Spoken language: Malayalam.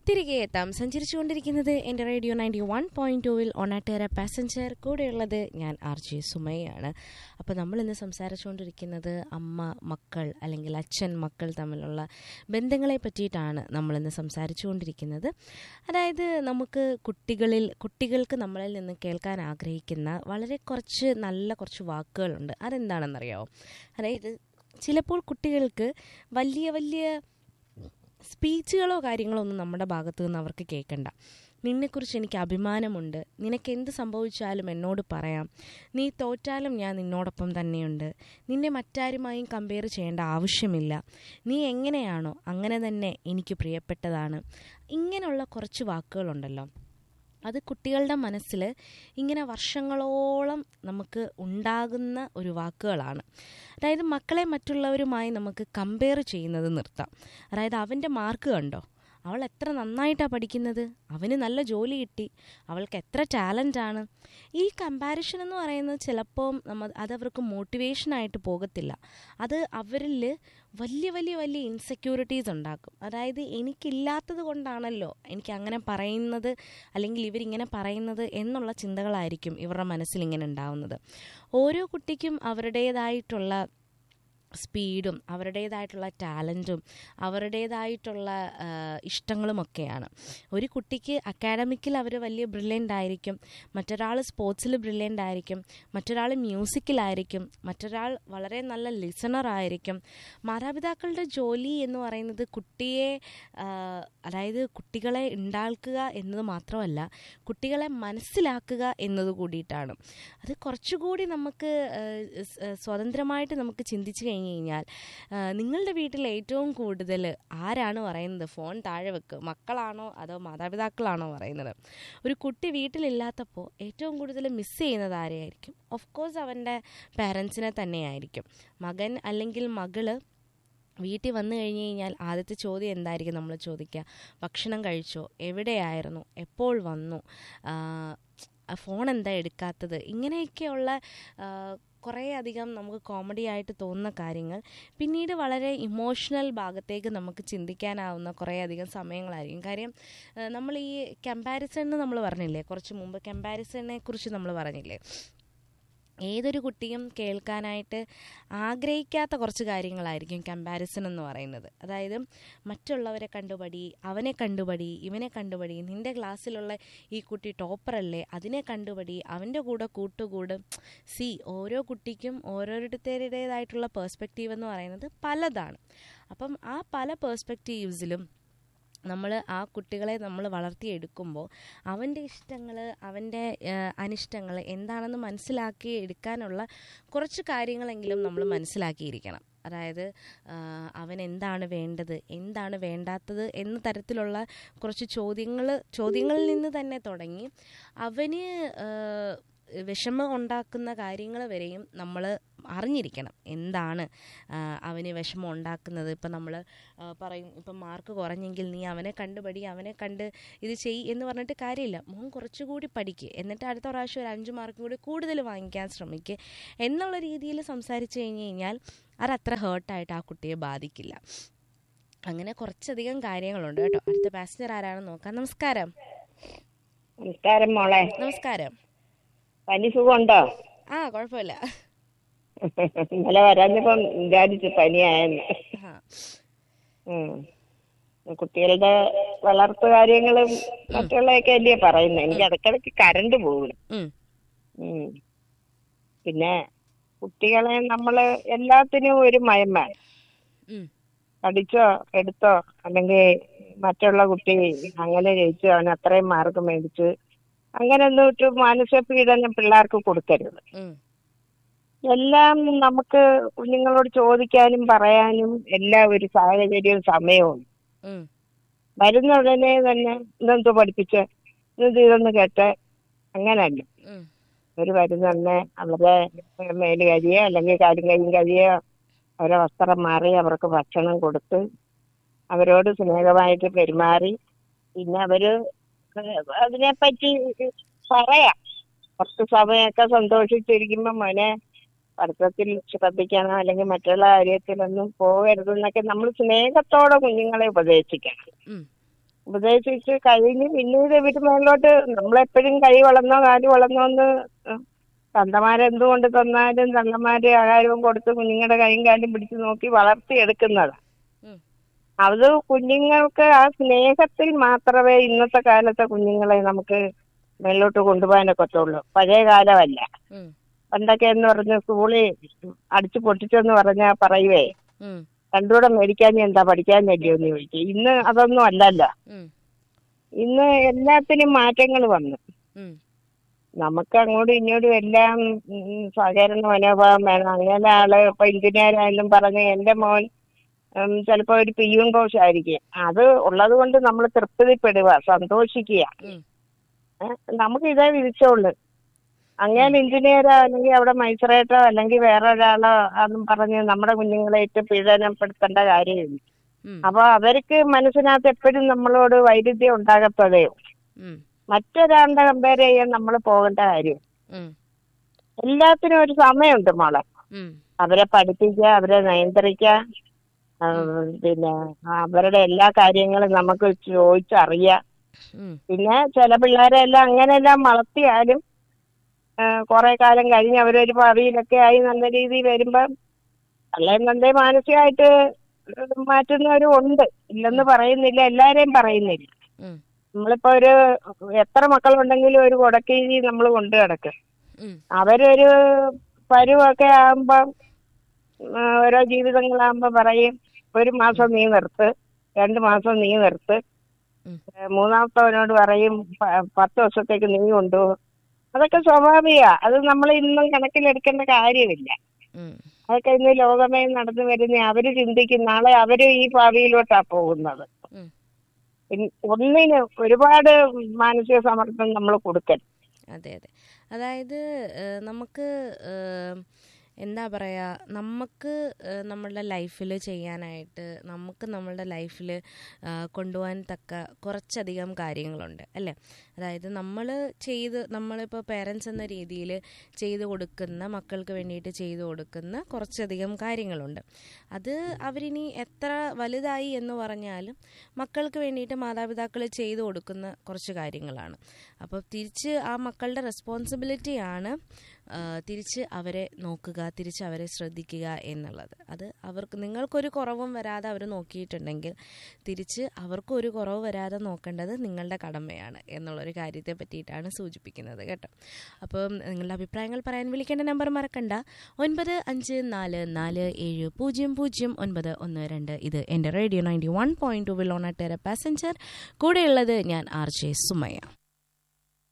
തിരികെ എത്താം സഞ്ചരിച്ചുകൊണ്ടിരിക്കുന്നത് എൻ്റെ റേഡിയോ നയൻറ്റി വൺ പോയിൻറ്റ് ടൂവിൽ ഒണാട്ടേര പാസഞ്ചർ കൂടെയുള്ളത് ഞാൻ ആർ ജെ സുമയാണ് അപ്പോൾ നമ്മൾ ഇന്ന് സംസാരിച്ചുകൊണ്ടിരിക്കുന്നത് അമ്മ മക്കൾ അല്ലെങ്കിൽ അച്ഛൻ മക്കൾ തമ്മിലുള്ള ബന്ധങ്ങളെ പറ്റിയിട്ടാണ് നമ്മളിന്ന് സംസാരിച്ചുകൊണ്ടിരിക്കുന്നത് അതായത് നമുക്ക് കുട്ടികളിൽ കുട്ടികൾക്ക് നമ്മളിൽ നിന്ന് കേൾക്കാൻ ആഗ്രഹിക്കുന്ന വളരെ കുറച്ച് നല്ല കുറച്ച് വാക്കുകളുണ്ട് അതെന്താണെന്നറിയാമോ അതായത് ചിലപ്പോൾ കുട്ടികൾക്ക് വലിയ വലിയ സ്പീച്ചുകളോ കാര്യങ്ങളോ ഒന്നും നമ്മുടെ ഭാഗത്തു നിന്ന് അവർക്ക് കേൾക്കണ്ട നിന്നെക്കുറിച്ച് എനിക്ക് അഭിമാനമുണ്ട് നിനക്ക് എന്ത് സംഭവിച്ചാലും എന്നോട് പറയാം നീ തോറ്റാലും ഞാൻ നിന്നോടൊപ്പം തന്നെയുണ്ട് നിന്നെ മറ്റാരുമായും കമ്പയർ ചെയ്യേണ്ട ആവശ്യമില്ല നീ എങ്ങനെയാണോ അങ്ങനെ തന്നെ എനിക്ക് പ്രിയപ്പെട്ടതാണ് ഇങ്ങനെയുള്ള കുറച്ച് വാക്കുകളുണ്ടല്ലോ അത് കുട്ടികളുടെ മനസ്സിൽ ഇങ്ങനെ വർഷങ്ങളോളം നമുക്ക് ഉണ്ടാകുന്ന ഒരു വാക്കുകളാണ് അതായത് മക്കളെ മറ്റുള്ളവരുമായി നമുക്ക് കമ്പയർ ചെയ്യുന്നത് നിർത്താം അതായത് അവൻ്റെ മാർക്ക് കണ്ടോ അവൾ എത്ര നന്നായിട്ടാണ് പഠിക്കുന്നത് അവന് നല്ല ജോലി കിട്ടി അവൾക്ക് എത്ര ടാലൻ്റ് ആണ് ഈ കമ്പാരിഷൻ എന്ന് പറയുന്നത് ചിലപ്പോൾ നമ്മ അതവർക്ക് മോട്ടിവേഷനായിട്ട് പോകത്തില്ല അത് അവരിൽ വലിയ വലിയ വലിയ ഇൻസെക്യൂരിറ്റീസ് ഉണ്ടാക്കും അതായത് എനിക്കില്ലാത്തത് കൊണ്ടാണല്ലോ എനിക്ക് അങ്ങനെ പറയുന്നത് അല്ലെങ്കിൽ ഇവരിങ്ങനെ പറയുന്നത് എന്നുള്ള ചിന്തകളായിരിക്കും ഇവരുടെ മനസ്സിൽ ഇങ്ങനെ ഉണ്ടാവുന്നത് ഓരോ കുട്ടിക്കും അവരുടേതായിട്ടുള്ള സ്പീഡും അവരുടേതായിട്ടുള്ള ടാലൻറ്റും അവരുടേതായിട്ടുള്ള ഇഷ്ടങ്ങളുമൊക്കെയാണ് ഒരു കുട്ടിക്ക് അക്കാഡമിക്കിൽ അവർ വലിയ ബ്രില്യൻ്റ് ആയിരിക്കും മറ്റൊരാൾ സ്പോർട്സിൽ ബ്രില്യൻ്റ് ആയിരിക്കും മറ്റൊരാൾ മ്യൂസിക്കിലായിരിക്കും മറ്റൊരാൾ വളരെ നല്ല ലിസണർ ആയിരിക്കും മാതാപിതാക്കളുടെ ജോലി എന്ന് പറയുന്നത് കുട്ടിയെ അതായത് കുട്ടികളെ ഉണ്ടാക്കുക എന്നത് മാത്രമല്ല കുട്ടികളെ മനസ്സിലാക്കുക എന്നത് കൂടിയിട്ടാണ് അത് കുറച്ചുകൂടി നമുക്ക് സ്വതന്ത്രമായിട്ട് നമുക്ക് ചിന്തിച്ചു കഴിഞ്ഞ് കഴിഞ്ഞാൽ നിങ്ങളുടെ വീട്ടിൽ ഏറ്റവും കൂടുതൽ ആരാണ് പറയുന്നത് ഫോൺ താഴെ വെക്ക് മക്കളാണോ അതോ മാതാപിതാക്കളാണോ പറയുന്നത് ഒരു കുട്ടി വീട്ടിലില്ലാത്തപ്പോൾ ഏറ്റവും കൂടുതൽ മിസ് ചെയ്യുന്നത് ആരെയായിരിക്കും ഓഫ് കോഴ്സ് അവൻ്റെ പാരൻസിനെ തന്നെയായിരിക്കും മകൻ അല്ലെങ്കിൽ മകള് വീട്ടിൽ വന്നു കഴിഞ്ഞ് കഴിഞ്ഞാൽ ആദ്യത്തെ ചോദ്യം എന്തായിരിക്കും നമ്മൾ ചോദിക്കുക ഭക്ഷണം കഴിച്ചോ എവിടെയായിരുന്നു എപ്പോൾ വന്നു ഫോൺ എന്താ എടുക്കാത്തത് ഇങ്ങനെയൊക്കെയുള്ള കുറേ അധികം നമുക്ക് കോമഡി ആയിട്ട് തോന്നുന്ന കാര്യങ്ങൾ പിന്നീട് വളരെ ഇമോഷണൽ ഭാഗത്തേക്ക് നമുക്ക് ചിന്തിക്കാനാവുന്ന കുറേ അധികം സമയങ്ങളായിരിക്കും കാര്യം നമ്മൾ ഈ കമ്പാരിസൺ എന്ന് നമ്മൾ പറഞ്ഞില്ലേ കുറച്ച് മുമ്പ് കമ്പാരിസണിനെ കുറിച്ച് നമ്മൾ പറഞ്ഞില്ലേ ഏതൊരു കുട്ടിയും കേൾക്കാനായിട്ട് ആഗ്രഹിക്കാത്ത കുറച്ച് കാര്യങ്ങളായിരിക്കും കമ്പാരിസൺ എന്ന് പറയുന്നത് അതായത് മറ്റുള്ളവരെ കണ്ടുപടി അവനെ കണ്ടുപടി ഇവനെ കണ്ടുപടി നിൻ്റെ ക്ലാസ്സിലുള്ള ഈ കുട്ടി ടോപ്പറല്ലേ അതിനെ കണ്ടുപടി അവൻ്റെ കൂടെ കൂട്ടുകൂട് സി ഓരോ കുട്ടിക്കും ഓരോരുത്തരുടേതായിട്ടുള്ള പേഴ്സ്പെക്റ്റീവ് എന്ന് പറയുന്നത് പലതാണ് അപ്പം ആ പല പേഴ്സ്പെക്റ്റീവ്സിലും നമ്മൾ ആ കുട്ടികളെ നമ്മൾ വളർത്തിയെടുക്കുമ്പോൾ അവൻ്റെ ഇഷ്ടങ്ങൾ അവൻ്റെ അനിഷ്ടങ്ങൾ എന്താണെന്ന് മനസ്സിലാക്കി എടുക്കാനുള്ള കുറച്ച് കാര്യങ്ങളെങ്കിലും നമ്മൾ മനസ്സിലാക്കിയിരിക്കണം അതായത് അവൻ എന്താണ് വേണ്ടത് എന്താണ് വേണ്ടാത്തത് എന്ന തരത്തിലുള്ള കുറച്ച് ചോദ്യങ്ങൾ ചോദ്യങ്ങളിൽ നിന്ന് തന്നെ തുടങ്ങി അവന് വിഷമം ഉണ്ടാക്കുന്ന കാര്യങ്ങൾ വരെയും നമ്മൾ അറിഞ്ഞിരിക്കണം എന്താണ് അവന് വിഷമം ഉണ്ടാക്കുന്നത് ഇപ്പം നമ്മൾ പറയും ഇപ്പം മാർക്ക് കുറഞ്ഞെങ്കിൽ നീ അവനെ കണ്ടുപടി അവനെ കണ്ട് ഇത് ചെയ് എന്ന് പറഞ്ഞിട്ട് കാര്യമില്ല മോൻ കുറച്ചുകൂടി പഠിക്കുക എന്നിട്ട് അടുത്ത പ്രാവശ്യം ഒരു അഞ്ച് മാർക്കും കൂടി കൂടുതൽ വാങ്ങിക്കാൻ ശ്രമിക്കുക എന്നുള്ള രീതിയിൽ സംസാരിച്ച് കഴിഞ്ഞ് കഴിഞ്ഞാൽ അതത്ര ഹേർട്ടായിട്ട് ആ കുട്ടിയെ ബാധിക്കില്ല അങ്ങനെ കുറച്ചധികം കാര്യങ്ങളുണ്ട് കേട്ടോ അടുത്ത പാസഞ്ചർ ആരാണെന്ന് നോക്കാം നമസ്കാരം നമസ്കാരം മോളെ നമസ്കാരം പനി സുഖമുണ്ടോ ആ കുഴപ്പമില്ല ഇന്നലെ വരാഞ്ഞപ്പം വിചാരിച്ചു പനിയായെന്ന് കുട്ടികളുടെ വളർത്തു കാര്യങ്ങളും മറ്റുള്ളതൊക്കെ അല്ലേ പറയുന്നത് എനിക്ക് ഇടയ്ക്കിടയ്ക്ക് കറണ്ട് പോകും പിന്നെ കുട്ടികളെ നമ്മള് എല്ലാത്തിനും ഒരു മയം വേണം പഠിച്ചോ എടുത്തോ അല്ലെങ്കിൽ മറ്റുള്ള കുട്ടി അങ്ങനെ ജയിച്ചു അവൻ അത്രയും മാർക്ക് മേടിച്ച് അങ്ങനെ ഒന്നും മാനസിക പീഡനം പിള്ളേർക്ക് കൊടുക്കരുത് എല്ലാം നമുക്ക് കുഞ്ഞുങ്ങളോട് ചോദിക്കാനും പറയാനും എല്ലാ ഒരു സാഹചര്യവും സമയവും വരുന്ന ഉടനെ തന്നെ ഇതെന്തോ പഠിപ്പിച്ച് ഇത് ഇതൊന്ന് കേട്ട് അങ്ങനല്ല ഒരു വരുന്ന തന്നെ അവരുടെ മേല് കഴിയോ അല്ലെങ്കിൽ കാലും കൈയും കഴിയോ അവരെ വസ്ത്രം മാറി അവർക്ക് ഭക്ഷണം കൊടുത്ത് അവരോട് സ്നേഹമായിട്ട് പെരുമാറി പിന്നെ അവര് അതിനെപ്പറ്റി പറയാം കുറച്ച് സമയമൊക്കെ സന്തോഷിച്ചിരിക്കുമ്പോ മോനെ പഠിത്തത്തിൽ ശ്രദ്ധിക്കണം അല്ലെങ്കിൽ മറ്റുള്ള കാര്യത്തിലൊന്നും പോകരുതെന്നൊക്കെ നമ്മൾ സ്നേഹത്തോടെ കുഞ്ഞുങ്ങളെ ഉപദേശിക്കണം ഉപദേശിച്ച് കഴിഞ്ഞ് പിന്നീട് ഇവര് മേലോട്ട് നമ്മളെപ്പോഴും കൈ വളർന്നോ കാല് വളർന്നോ എന്ന് തന്തമാരെന്തുകൊണ്ട് തന്നാലും തന്തമാര് ആഹാരവും കൊടുത്ത് കുഞ്ഞുങ്ങളുടെ കൈയും കാലും പിടിച്ച് നോക്കി വളർത്തിയെടുക്കുന്നത് ഉം. അത് കുഞ്ഞുങ്ങൾക്ക് ആ സ്നേഹത്തിൽ മാത്രമേ ഇന്നത്തെ കാലത്തെ കുഞ്ഞുങ്ങളെ നമുക്ക് മേലോട്ട് കൊണ്ടുപോകാനൊക്കത്തുള്ളൂ പഴയ കാലമല്ല ഉം. പണ്ടൊക്കെ എന്ന് പറഞ്ഞ സ്കൂളിൽ അടിച്ചു പൊട്ടിച്ചെന്ന് പറഞ്ഞാ പറയുവേ ഉം. രണ്ടുകൂടെ മേടിക്കാൻ എന്താ പഠിക്കാനല്ലയോ എന്ന് ചോദിക്കും ഇന്ന് അതൊന്നും അല്ലല്ലോ ഉം. ഇന്ന് എല്ലാത്തിനും മാറ്റങ്ങൾ വന്നു ഉം. നമുക്ക് അങ്ങോട്ടും ഇങ്ങോട്ടും എല്ലാം ഉം, സഹകരണ മനോഭാവം വേണം അങ്ങനെ ആള് ഇപ്പൊ എഞ്ചിനീയർ ആയാലും പറഞ്ഞ് എന്റെ മോൻ ഉം, ചിലപ്പോ ഒരു പിയൂൺ കോഴ്സ് ആയിരിക്കും അത് ഉള്ളത് കൊണ്ട് നമ്മൾ തൃപ്തിപ്പെടുക സന്തോഷിക്കുക ഉം. ഏ, നമുക്ക് ഇതേ വിധിച്ചോളൂ അങ്ങനെ എഞ്ചിനീയറോ അല്ലെങ്കിൽ അവിടെ മജിസ്ട്രേറ്റോ അല്ലെങ്കിൽ വേറെ ഒരാളോ അതൊന്നും പറഞ്ഞ് നമ്മുടെ കുഞ്ഞുങ്ങളെ ഇട്ട് പീഡനപ്പെടുത്തേണ്ട കാര്യമില്ല ഉം. അപ്പൊ അവർക്ക് മനസ്സിനകത്ത് എപ്പോഴും നമ്മളോട് വൈരുദ്ധ്യം ഉണ്ടാകത്തതേ ഉള്ളൂ. ഉം. മറ്റൊരാളുടെ കമ്പയർ ചെയ്യാൻ നമ്മൾ പോകേണ്ട കാര്യം ഉം. എല്ലാത്തിനും ഒരു സമയമുണ്ട് മോളെ ഉം. അവരെ പഠിപ്പിക്കുക അവരെ നിയന്ത്രിക്കുക ആ, പിന്നെ അവരുടെ എല്ലാ കാര്യങ്ങളും നമുക്ക് ചോദിച്ചറിയാം ഉം. പിന്നെ ചില പിള്ളേരെ എല്ലാം അങ്ങനെയെല്ലാം വളർത്തിയാലും ആ, കുറെ കാലം കഴിഞ്ഞ് അവരൊരു ഭാവിയിലൊക്കെ ആയി നല്ല രീതിയിൽ വരുമ്പം അല്ലെങ്കിൽ നല്ല മാനസികമായിട്ട് മാറ്റുന്നവരും ഉണ്ട് ഇല്ലെന്ന് പറയുന്നില്ല എല്ലാരെയും പറയുന്നില്ല ഉം. നമ്മളിപ്പോ ഒരു എത്ര മക്കളുണ്ടെങ്കിലും ഒരു കൊടക്കീഴി നമ്മൾ കൊണ്ടു കിടക്കും ഉം. അവരൊരു പരുവൊക്കെ ആകുമ്പം ആ, ഓരോ ജീവിതങ്ങളാകുമ്പോ പറയും ഒരു മാസം നീ നിർത്ത് രണ്ട് മാസം നീ നിർത്ത് ഉം. ഏ, മൂന്നാമത്തവനോട് പറയും പ- പത്ത് ദിവസത്തേക്ക് നീ കൊണ്ടുപോകും അതൊക്കെ സ്വാഭാവിക അത് നമ്മൾ ഇന്നും കണക്കിലെടുക്കേണ്ട കാര്യമില്ല ഉം. അതൊക്കെ ഇന്ന് ലോകമേ നടന്നു വരുന്ന അവര് ചിന്തിക്കും നാളെ അവര് ഈ ഭാവിയിലോട്ടാ പോകുന്നത് ഉം. ഇൻ- ഒന്നിന് ഒരുപാട് മാനസിക സമ്മർദ്ദം നമ്മൾ കൊടുക്കരുത് അതെ അതെ അതായത് ഏഹ്, നമുക്ക് ഏഹ്, എന്താ പറയുക നമുക്ക് ഏഹ്, നമ്മളുടെ ലൈഫിൽ ചെയ്യാനായിട്ട് നമുക്ക് നമ്മളുടെ ലൈഫിൽ കൊണ്ടുപോകാൻ തക്ക കുറച്ചധികം കാര്യങ്ങളുണ്ട് അല്ലേ അതായത് നമ്മൾ ചെയ്ത് നമ്മളിപ്പോൾ പേരൻസ് എന്ന രീതിയിൽ ചെയ്തു കൊടുക്കുന്ന മക്കൾക്ക് വേണ്ടിയിട്ട് ചെയ്തു കൊടുക്കുന്ന കുറച്ചധികം കാര്യങ്ങളുണ്ട് അത് അവരിനി എത്ര വലുതായി എന്ന് പറഞ്ഞാലും മക്കൾക്ക് വേണ്ടിയിട്ട് മാതാപിതാക്കൾ ചെയ്തു കൊടുക്കുന്ന കുറച്ച് കാര്യങ്ങളാണ് അപ്പോൾ തിരിച്ച് ആ മക്കളുടെ റെസ്പോൺസിബിലിറ്റിയാണ് ആ, തിരിച്ച് അവരെ നോക്കുക തിരിച്ച് അവരെ ശ്രദ്ധിക്കുക എന്നുള്ളത് അത് അവർക്ക് നിങ്ങൾക്കൊരു കുറവും വരാതെ അവർ നോക്കിയിട്ടുണ്ടെങ്കിൽ തിരിച്ച് അവർക്കും ഒരു കുറവ് വരാതെ നോക്കേണ്ടത് നിങ്ങളുടെ കടമയാണ് എന്നുള്ളൊരു കാര്യത്തെ പറ്റിയിട്ടാണ് സൂചിപ്പിക്കുന്നത് കേട്ടോ അപ്പം നിങ്ങളുടെ അഭിപ്രായങ്ങൾ പറയാൻ വിളിക്കേണ്ട നമ്പർ മറക്കണ്ട ഒൻപത് അഞ്ച് നാല് നാല് ഏഴ് പൂജ്യം പൂജ്യം ഒൻപത് ഒന്ന് രണ്ട് ഇത് എൻ്റെ radio ninety one point two വിൽ ഓൺ അട്ടേര പാസഞ്ചർ കൂടെയുള്ളത് ഞാൻ ആർ ജെ സുമയ്യ